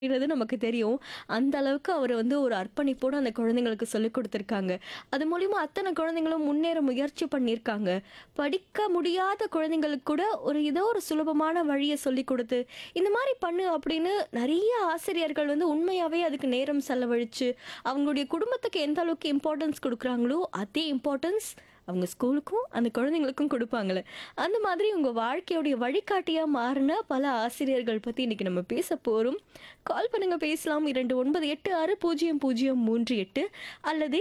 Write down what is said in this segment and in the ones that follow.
அப்படின்றது நமக்கு தெரியும். அந்த அளவுக்கு அவரு வந்து ஒரு அர்ப்பணிப்போட அந்த குழந்தைங்களுக்கு சொல்லிக் குடுத்துருக்காங்க. அது மூலியமா அத்தன குழந்தைங்களும் முன்னேற முயற்சி பண்ணியிருக்காங்க. படிக்க முடியாத குழந்தைங்களுக்கு கூட ஒரு ஏதோ ஒரு சுலபமான வழிய சொல்லிக் குடுத்து, இந்த மாரி பண்ணு அப்படின்னு நெறைய ஆசிரியர்கள் வந்து உண்மையாவே அதுக்கு நேரம் செலவழிச்சு, அவங்களுடைய குடும்பத்துக்கு எந்த அளவுக்கு இம்பார்ட்டன்ஸ் குடுக்குறாங்களோ, அதே இம்பார்ட்டன்ஸ் அவங்க ஸ்கூலுக்கும், அந்த குழந்தைங்களுக்கும் குடுப்பாங்கல்ல. அந்த மாதிரி உங்க வாழ்க்கையுடைய வழிகாட்டியா மாறுன பல ஆசிரியர்கள் பத்தி இன்னைக்கு நம்ம பேசப் போறோம். கால் பண்ணுங்க பேசலாம் 29860038 அல்லது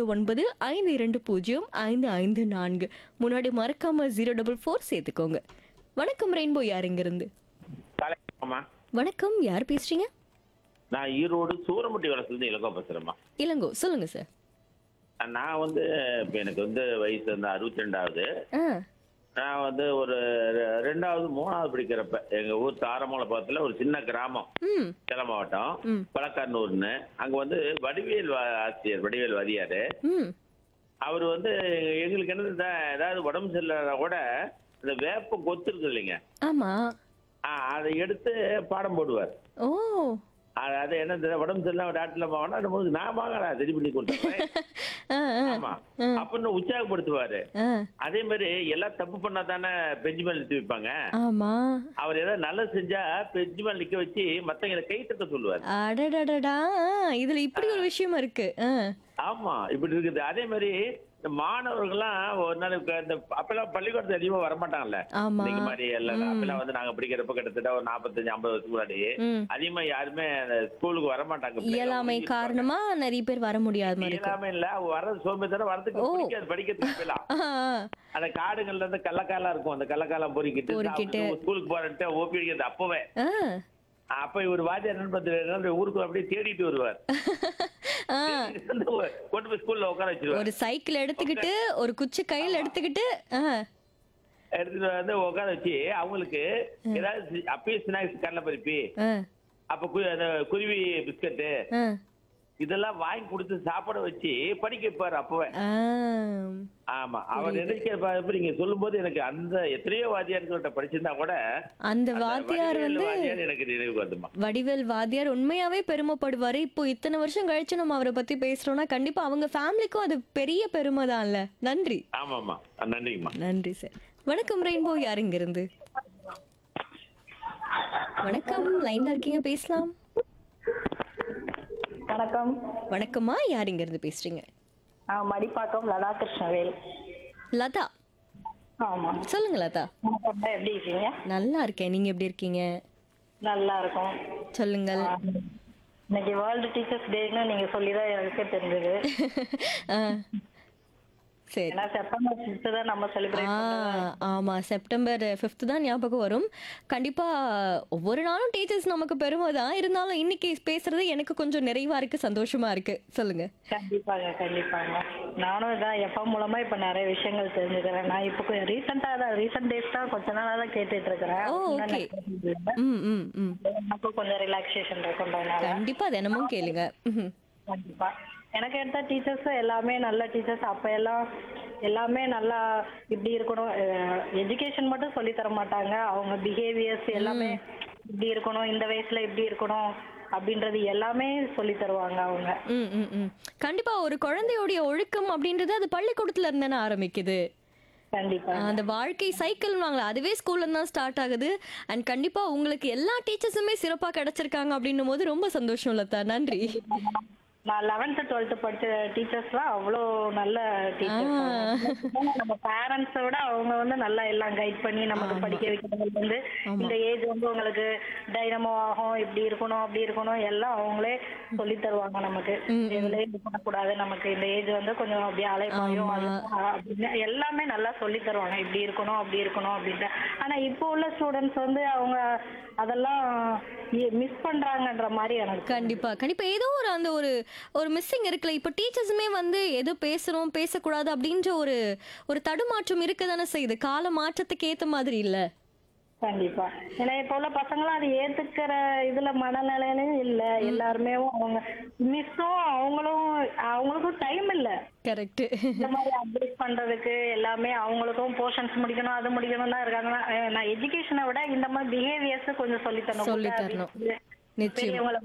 2952055554 முன்னாடி மறக்காம 044 சேர்த்துக்கோங்க. வணக்கம் ரெயின்போ யார் இங்கிருந்து? காலைமா வணக்கம் யார் பேசுறீங்க? நான் ஈரோடு சூரமுட்டி வளசுலேருந்து இலங்கோ பேசுறேம்மா இளங்கோ சொல்லுங்க சார். நான் வந்து இப்போ எனக்கு வந்து வயசு வந்து அறுபத்தி ரெண்டாவது ஆ நான் வந்து ஒரு ரெ- ரெண்டாவது மூணாவது படிக்கிறப்ப எங்க ஊர் தாரமூலபுரத்துல ஒரு சின்ன கிராமம் ம் சேலம் மாவட்டம் ம். பழக்கார்னூர்னு அங்க வந்து வடிவேல் வா- ஆசிரியர் வடிவேல் வாதியாரு ம் அவர் வந்து எங்களுக்கு என்னது இந்த ஏதாவது உடம்பு சரியில்லைனா கூட இந்த வேப்ப கொத்து இருக்குது இல்லைங்க ஆமா. ஆ, அதை எடுத்து பாடம் போடுவார் ஓ அது அது என்ன தெரியும், உடம்பு சரியில்லாம டாக்டர்ல வாங்கினா நம்ம நான் வாங்கடா சரி பண்ணி கொடுத்துறேன் ஆ ஆ ஆமா அப்படின்னு உற்சாகப்படுத்துவாரு ஆ அதே மாதிரி எல்லாம் தப்பு பண்ணா தானே பெஞ்சு மேல நிறுத்தி வைப்பாங்க ஆமா. அவர் ஏதாவது நல்லது செஞ்சா பெஞ்சு மேல நிக்க வச்சு மத்தவங்களை கை தட்ட சொல்லுவாரு அடடடடா! இதுல இப்படி ஒரு விஷயம் இருக்கு. ஆ. ஆமா இப்படி இருக்குது அதே மாதிரி இந்த மாணவர்கள்லாம் ஒரு நாள் க- இந்த அப்பெல்லாம் பள்ளிக்கூடத்துல அதிகமா வரமாட்டாங்கல்ல ஆமா. நீங்க மாதிரி எல்லாம் அப்பெல்லாம் வந்து நாங்க படிக்கிறப்ப கிட்டத்தட்ட ஒரு நாற்பத்தஞ்சு ஐம்பது வருஷத்துக்கு முன்னாடி ம். அதிகமா யாருமே அந்த ஸ்கூலுக்கு வரமாட்டாங்க இயலாமை காரணமா நிறைய பேர் வர முடியாத மாதிரி இருக்கு. இயலாமை இல்ல வர சோம்பேத்தனம் வரதுக்கு ஓ. பிடிக்காது படிக்கிறதுக்கு இப்பெல்லாம் ஆ, ஆ. அந்த காடுகள்ல இருந்து கள்ளக்காலாம் இருக்கும் அந்த கள்ளக்காலாம் பொறிக்கிட்டு பொறுக்கிட்டு. சாப்பிட்டு ஸ்கூலுக்கு போறேன்ட்டு ஓபி அடிக்கிறது அப்பவே ஆ. அப்ப இவர் வாத்தியார் என்ன பண்றாரு ஊருக்கு அப்படியே தேடிட்டு வருவார் ஆ. வந்து கொண்டு போய் ஸ்கூல்ல உட்கார வச்சிருவார் ஒரு சைக்கிள் எடுத்துக்கிட்டு ஒரு குச்சி கையில எடுத்துக்கிட்டு ஆ. எடுத்துட்டு வந்து உட்கார வச்சு அவங்களுக்கு ஏதாவது அப்பயே ஸ்நாக்ஸ் கடலை பருப்பி ஆ. அப்ப கு- அந்த குருவி பிஸ்கட்டு ஆ. இதெல்லாம் வாங்கி கொடுத்து சாப்பிட வச்சு படிக்க வைப்பாரு அப்பவே ஆ. ஆமா அவர் நினைக்கிறப்ப நீங்க சொல்லும் போது எனக்கு அந்த எத்தனையோ வாத்தியார்கள்ட்ட படிச்சிருந்தா கூட அந்த அந்த வாத்தியார் வடிவேலு வந்து வாத்தியார் எனக்கு நினைவுக்கு வருதுமா வடிவேல் வாத்தியார் உண்மையாவே பெருமைப்படுவாரு இப்போ இத்தனை வருஷம் கழிச்சு நம்ம அவரை பத்தி பேசுறோம்னா கண்டிப்பா அவங்க ஃபேமிலிக்கும் அது பெரிய பெருமை தான்ல நன்றி ஆமாம்மா நன்றிங்கம்மா நன்றி சார் வணக்கம் ரெயின்போ யார் இங்க இருந்து வணக்கம் லைன்ல இருக்கீங்க பேசலாம் வணக்கம் வணக்கம்மா யார் இங்க இருந்து பேசுறீங்க ஆ, மடிப்பாக்கம் லதா கிருஷ்ணவேல் லதா ஆமா சொல்லுங்க லதா வணக்கம் எப்படி இருக்கீங்க நல்லா இருக்கேன் நீங்க எப்படி இருக்கீங்க நல்லா இருக்கும் சொல்லுங்கள் ஆ, இன்னைக்கு வேர்ல்டு டீச்சர்ஸ் டேன்னு நீங்க சொல்லிதான் எனக்கே தெரிஞ்சது ஆ, சரி ஏன்னா செப்டம்பர் ஃபிஃப்த் தான் நம்ம ஆ செலிப்ரேட் ஆமா செப்டம்பர் ஃபிஃப்த் தான் ஞாபகம் வரும் கண்டிப்பா ஒவ்வொரு நாளும் டீச்சர்ஸ் நமக்கு பெருமை தான் இருந்தாலும் இன்னைக்கு பேசுறது எனக்கு கொஞ்சம் நிறைவா இருக்கு சந்தோஷமா இருக்கு சொல்லுங்க கண்டிப்பாங்க கண்டிப்பாங்க நானும் இதான் எப்ப மூலமா இப்ப நிறைய விஷயங்கள் தெரிஞ்சுக்கிறேன் நான் இப்போ ரீசெண்டா தான் ரீசெண்ட் டேஸ் தான் கொஞ்ச நாளா தான் கேட்டுட்டு இருக்கிறேன் ஓ, முன்னாடி okay. நான் கேட்டது இல்ல. ம் ம் ம் எனக்கும் கொஞ்சம் ரிலாக்ஸேஷன் இருக்குன்றதுனால கண்டிப்பா தினமும் கேளுங்க ம்ஹும். கண்டிப்பா எனக்கு எடுத்த டீச்சர்ஸ் எல்லாமே நல்ல டீச்சர்ஸ் அப்ப எல்லாம் எல்லாமே நல்லா இப்படி இருக்கணும் எஜுகேஷன் மட்டும் சொல்லி தர மாட்டாங்க அவங்க பிஹேவியர்ஸ் எல்லாமே இப்படி இருக்கணும் இந்த வயசுல இப்படி இருக்கணும் அப்படின்றது எல்லாமே சொல்லி தருவாங்க அவங்க ம் ம் ம் கண்டிப்பா ஒரு குழந்தையோடைய ஒழுக்கம் அப்படின்றது அது பள்ளிக்கூடத்துல இருந்து தானே ஆரம்பிக்குது கண்டிப்பா அந்த வாழ்க்கை சைக்கிள் வாங்கலாம் அதுவே ஸ்கூல்ல இருந்து தான் ஸ்டார்ட் ஆகுது அண்ட் கண்டிப்பா உங்களுக்கு எல்லா டீச்சர்ஸுமே சிறப்பா கிடைச்சிருக்காங்க அப்படின்னும் போது ரொம்ப சந்தோஷம் லதா நன்றி நான் லெவன்த் டுவெல்த் படிச்ச டீச்சர்ஸ்லாம் அவ்வளோ நல்ல டீச்சர்ஸ் நம்ம பேரண்ட்ஸை விட அவங்க வந்து நல்லா எல்லாம் கைட் பண்ணி நமக்கு படிக்க வைக்கிறதுல இருந்து இந்த ஏஜ் வந்து உங்களுக்கு டைனமோ ஆகும் இப்படி இருக்கணும் அப்படி இருக்கணும் எல்லாம் அவங்களே சொல்லி தருவாங்க நமக்கு இதுல இது பண்ணக்கூடாது நமக்கு இந்த ஏஜ் வந்து கொஞ்சம் அப்படியே அலைப்பாயும் அப்படின்னு எல்லாமே நல்லா சொல்லி தருவாங்க இப்படி இருக்கணும் அப்படி இருக்கணும் அப்படின்ட்டு ஆனா இப்போ உள்ள ஸ்டூடெண்ட்ஸ் வந்து அவங்க அதெல்லாம் மிஸ் பண்றாங்கன்ற மாதிரி எனக்கு கண்டிப்பா கண்டிப்பா ஏதோ ஒரு அந்த ஒரு ஒரு மிஸ்ஸிங் இருக்குல்ல இப்போ டீச்சர்ஸுமே வந்து எது பேசணும் பேசக்கூடாது அப்படின்ற ஒரு ஒரு தடுமாற்றம் இருக்க தானே செய்யுது கால மாற்றத்துக்கு ஏத்த மாதிரி இல்ல கண்டிப்பா ஏன்னா இப்ப உள்ள பசங்களாம் அது ஏத்துக்கிற இதுல மனநிலையிலும் இல்ல எல்லாருமே அவங்க மிஸ்ஸும் அவங்களும் அவங்களுக்கும் டைம் இல்ல கரெக்ட் இந்த மாதிரி அட்வைஸ் பண்றதுக்கு எல்லாமே அவங்களுக்கும் போர்ஷன்ஸ் முடிக்கணும் அது முடிக்கணும் தான் இருக்காங்க நான் எஜுகேஷனை விட இந்த மாதிரி பிஹேவியர்ஸ் கொஞ்சம் சொல்லி தரணும் சொல்லித் தரணும். நிச்சயம் பெரியவங்களை